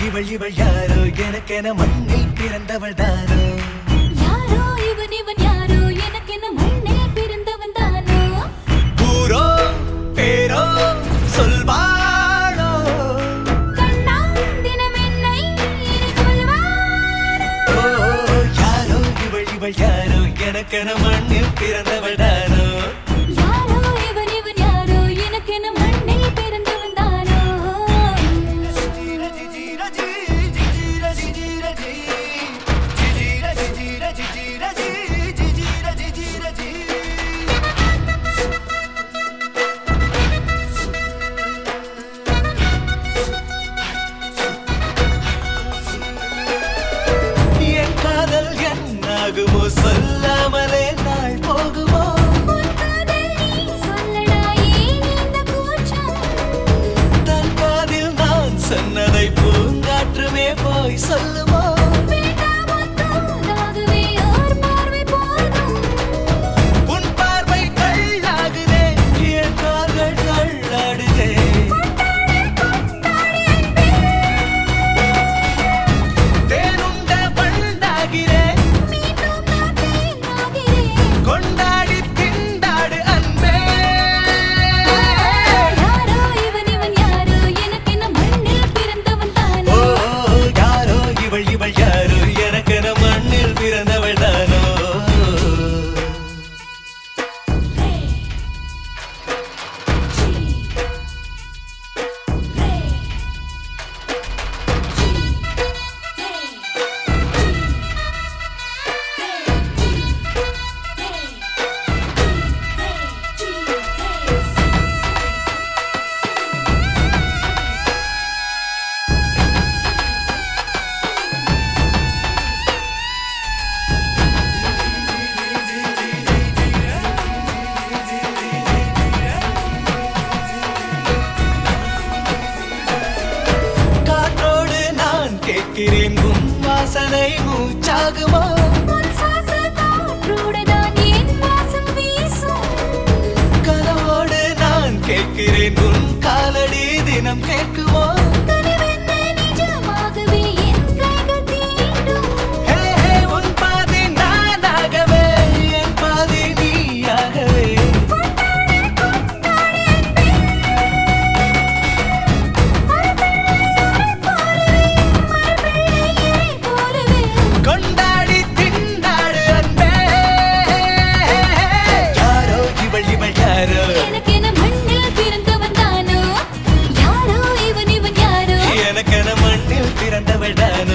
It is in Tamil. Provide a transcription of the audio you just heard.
இவள் இவள் யாரோ எனக்கென மண்ணில் பிறந்தவள் தானோ யாரோ இவன் இவன் யாரோ எனக்கு என்ன மண்ணே பிறந்தவன் தானோ ஊரோ பேரோ சொல்வாளோ கண்ணா தினம் என்னை இனி கொல்வானோ ஓ, யாரோ இவள் இவள் யாரோ எனக்கென மண்ணில் பிறந்தவள் தானோ யாரோ இவன் இவன் யாரோ எனக்கு என்ன மண்ணே பிறந்தவன் தானோ என் காதல் என்னாகுமோ சொல்லாமலே நாள் போகுமோ உன் காதல் நீ சொல்லடா ஏன் இந்த கூச்சம் தன் காதில் நான் சொன்னதை பூங்காற்றுமே போய் சொல்லுமோ வேண்டாமோ தூதாகவே ஓர் பார்வை போதும் உன் பார்வை கல்லாகுதே என் கால்கள் தள்ளாடுதே தேனுண்ட பண்டாகிறேன் மீண்டும் நான் தேனாகிறேன் கொண்டாடி திண்டாடு அன்பே யாரோ இவன் இவன் யாரோ எனக்கு என்ன மண்ணில் பிறந்தவன் ஓ தானோ யாரோ இவள் இவள் யாரோ எனக்கென மண்ணில் பிறந்தவள் தானோ காற்றோடு நான் கேட்கிறேன் உன் வாசனை மூச்சாகுமோ உன் சுவாச காற்றோடுதான் என் வாசம் வீசும். கனவோடு நான் கேட்கிறேன் உன் காலடி தினம் கேட்குமோ கனவென்ன நிஜமாகவே என் கைகள் தீண்டும். ஹே ஹே உன் பாதி நானாகவே என் பாதி நீயாகவே மறுபிள்ளையை போலவே கொண்டாடி திண்டாடு அன்பே யாரோ இவள் இவள் யாரோ எனக்கென மண்ணில் பிறந்தவன் தானோ யாரோ இவன் இவன் யாரோ எனக்கென மண்ணில் பிறந்தவள் தானோ